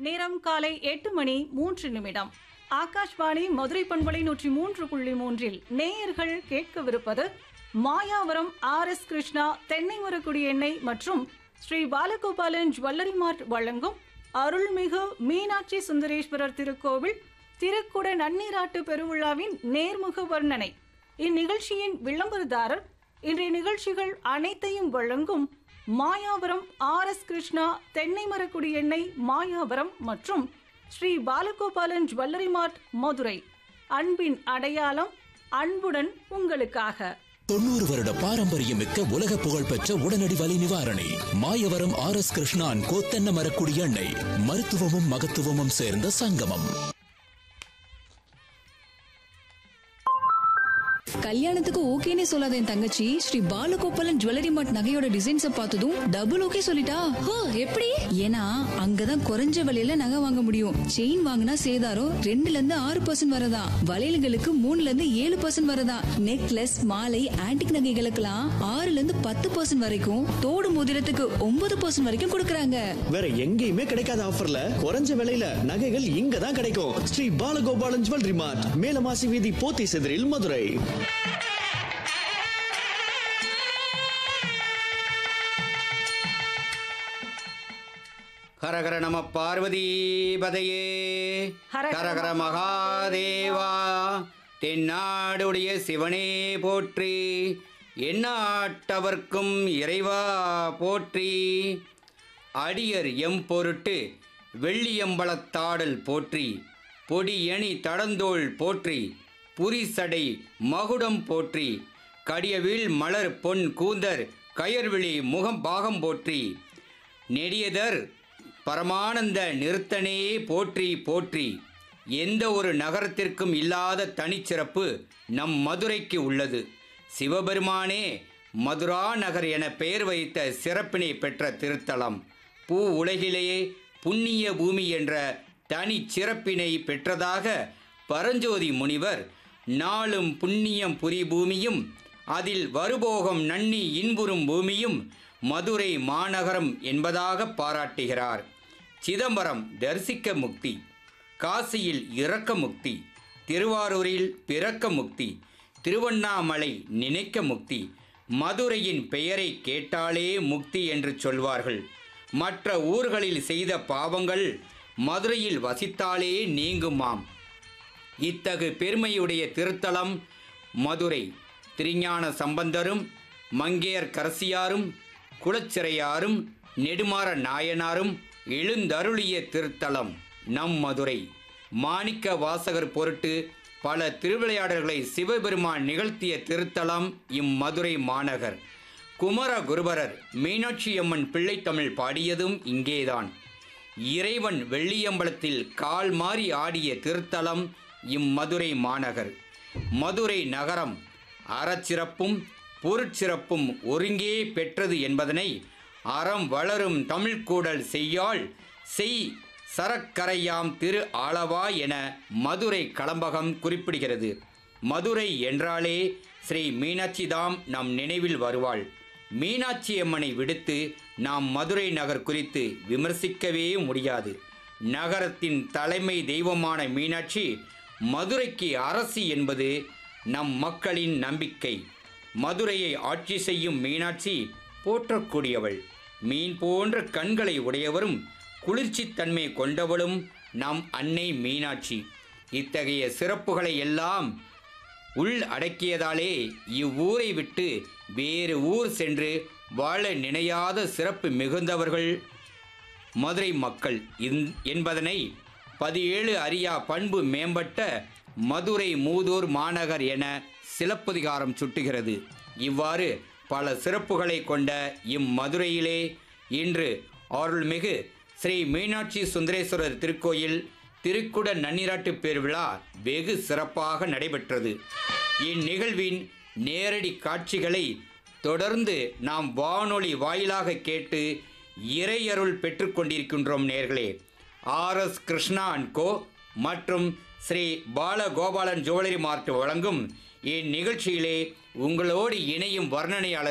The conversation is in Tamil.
நேரம் காலை எட்டு மணி மூன்று நிமிடம் ஆகாஷ்வாணி மதுரை பண்பலை நூற்றி மூன்று புள்ளி மூன்றில் நேயர்கள் கேட்கவிருப்பது மாயாவரம் ஆர் எஸ் கிருஷ்ணா தென்னை மரக்குடி எண்ணெய் மற்றும் ஸ்ரீ பாலகோபாலன் ஜுவல்லரி மார்ட் வழங்கும் அருள்மிகு மீனாட்சி சுந்தரேஸ்வரர் திருக்கோவில் திருக்குட நன்னீராட்டு பெருவிழாவின் நேர்முக வர்ணனை இந்நிகழ்ச்சியின் விளம்பரதாரர் இன்றைய நிகழ்ச்சிகள் அனைத்தையும் வழங்கும் மாயாவரம் ஆர் எஸ் கிருஷ்ணா தென்னை மரக்குடி எண்ணெய் மாயாவரம் மற்றும் ஸ்ரீ பாலகோபாலன் ஜுவல்லரி மார்ட் மதுரை அன்பின் அடையாளம் அன்புடன் உங்களுக்காக தொண்ணூறு வருட பாரம்பரியம் மிக்க உலக புகழ்பெற்ற உடனடி வலி நிவாரணி மாயவரம் ஆர் எஸ் கிருஷ்ணான் கோத்தென்ன மரக்குடி எண்ணெய் மருத்துவமும் மகத்துவமும் சேர்ந்த சங்கமம் கல்யாணத்துக்கு ஓகேனே சொல்லாத என் தங்கச்சி ஸ்ரீ பாலகோபாலன் ஜுவல்லரி மார்ட் நகையோட டிசைன்ஸ பார்த்ததும் டபுள் ஓகே சொல்லிட்டா ஹோ எப்படி ஏன்னா அங்கதான் குறைஞ்ச விலையில நகை வாங்க முடியும் செயின் வாங்கினா சேதாரம் ரெண்டுல இருந்து ஆறு பர்சன்ட் வரதா வளையல்களுக்கு மூணுல இருந்து ஏழு பர்சன்ட் வரதா நெக்லஸ் மாலை ஆன்டிக் நகைகளுக்கெல்லாம் ஆறுல இருந்து பத்து பர்சன்ட் வரைக்கும் தோடு மோதிரத்துக்கு ஒன்பது பர்சன்ட் வரைக்கும் கொடுக்கறாங்க வேற எங்கேயுமே கிடைக்காத ஆஃபர்ல குறைஞ்ச விலையில நகைகள் இங்க தான் கிடைக்கும் ஸ்ரீ பாலகோபாலன் ஜுவல்லரி மார்ட் மேலமாசி வீதி போத்தி செதிரில் மதுரை ஹரஹர நம பார்வதி பதையே ஹரஹர ஹரஹர மகாதேவா தென்னாடுடைய சிவனே போற்றி எந்நாட்டவர்க்கும் இறைவா போற்றி அடியர் எம் பொருட்டு வெள்ளியம்பலத்தாடல் போற்றி பொடியணி தடந்தோள் போற்றி புரிசடை மகுடம் போற்றி கடியவில் மலர் பொன் கூந்தர் கயர்விழி முகம் பாகம் போற்றி நெடியதர் பரமானந்த நிறுத்தனே போற்றி போற்றி எந்த ஒரு நகரத்திற்கும் இல்லாத தனிச்சிறப்பு நம் மதுரைக்கு உள்ளது சிவபெருமானே மதுரா நகர் என பெயர் வைத்த சிறப்பினை பெற்ற திருத்தலம் பூ உலகிலேயே புண்ணிய பூமி என்ற தனி சிறப்பினை பெற்றதாக பரஞ்சோதி முனிவர் நாளும் புண்ணியம் புரி பூமியும் அதில் வருபோகம் நன்னி இன்புறும் பூமியும் மதுரை மாநகரம் என்பதாக பாராட்டுகிறார் சிதம்பரம் தரிசிக்க முக்தி காசியில் இறக்க முக்தி திருவாரூரில் பிறக்க முக்தி திருவண்ணாமலை நினைக்க முக்தி மதுரையின் பெயரை கேட்டாலே முக்தி என்று சொல்வார்கள் மற்ற ஊர்களில் செய்த பாவங்கள் மதுரையில் வசித்தாலே நீங்குமாம் இத்தகு பெருமையுடைய திருத்தலம் மதுரை திருஞான சம்பந்தரும் மங்கையர் கரசியாரும் குலச்சிறையாரும் நெடுமாற நாயனாரும் எழுந்தருளிய திருத்தலம் நம் மதுரை மாணிக்க வாசகர் பொருட்டு பல திருவிளையாடல்களை சிவபெருமான் நிகழ்த்திய திருத்தலம் இம்மதுரை மாநகர் குமர குருபரர் மீனாட்சி அம்மன் பிள்ளைத்தமிழ் பாடியதும் இங்கேதான் இறைவன் வெள்ளியம்பலத்தில் கால் மாறி ஆடிய திருத்தலம் இம்மதுரை மாநகர் மதுரை நகரம் அறச்சிறப்பும் பொருட்சிறப்பும் ஒருங்கே பெற்றது என்பதனை அறம் வளரும் தமிழ்கூடல் செய்யாள் செய் சரக்கரையாம் திரு ஆளவா என மதுரை களம்பகம் குறிப்பிடுகிறது மதுரை என்றாலே ஸ்ரீ மீனாட்சிதாம் நம் நினைவில் வருவாள் மீனாட்சி அம்மனை விடுத்து நாம் மதுரை நகர் குறித்து விமர்சிக்கவே முடியாது நகரத்தின் தலைமை தெய்வமான மீனாட்சி மதுரைக்கு அரசி என்பது நம் மக்களின் நம்பிக்கை மதுரையை ஆட்சி செய்யும் மீனாட்சி போற்றக்கூடியவள் மீன் போன்ற கண்களை உடையவரும் குளிர்ச்சித்தன்மை கொண்டவளும் நம் அன்னை மீனாட்சி இத்தகைய சிறப்புகளை எல்லாம் உள் அடக்கியதாலே இவ்வூரை விட்டு வேறு ஊர் சென்று வாழ நினையாத சிறப்பு மிகுந்தவர்கள் மதுரை மக்கள் இந்- என்பதனை பதினேழு அறியா பண்பு மேம்பட்ட மதுரை மூதூர் மாநகர் என சிலப்பதிகாரம் சுட்டுகிறது இவ்வாறு பல சிறப்புகளை கொண்ட இம்மதுரையிலே இன்று அருள்மிகு ஸ்ரீ மீனாட்சி சுந்தரேஸ்வரர் திருக்கோயில் திருக்குட நன்னீராட்டு பெருவிழா வெகு சிறப்பாக நடைபெற்றது இந்நிகழ்வின் நேரடி காட்சிகளை தொடர்ந்து நாம் வானொலி வாயிலாக கேட்டு இறையருள் பெற்றுக்கொண்டிருக்கின்றோம் நேர்களே R S Krishna and co மற்றும் ஸ்ரீ பாலகோபாலன் ஜுவல்லரி மார்ட் வழங்கும் இந்நிகழ்ச்சியிலே உங்களோடு இணையும் வர்ணனையாளர்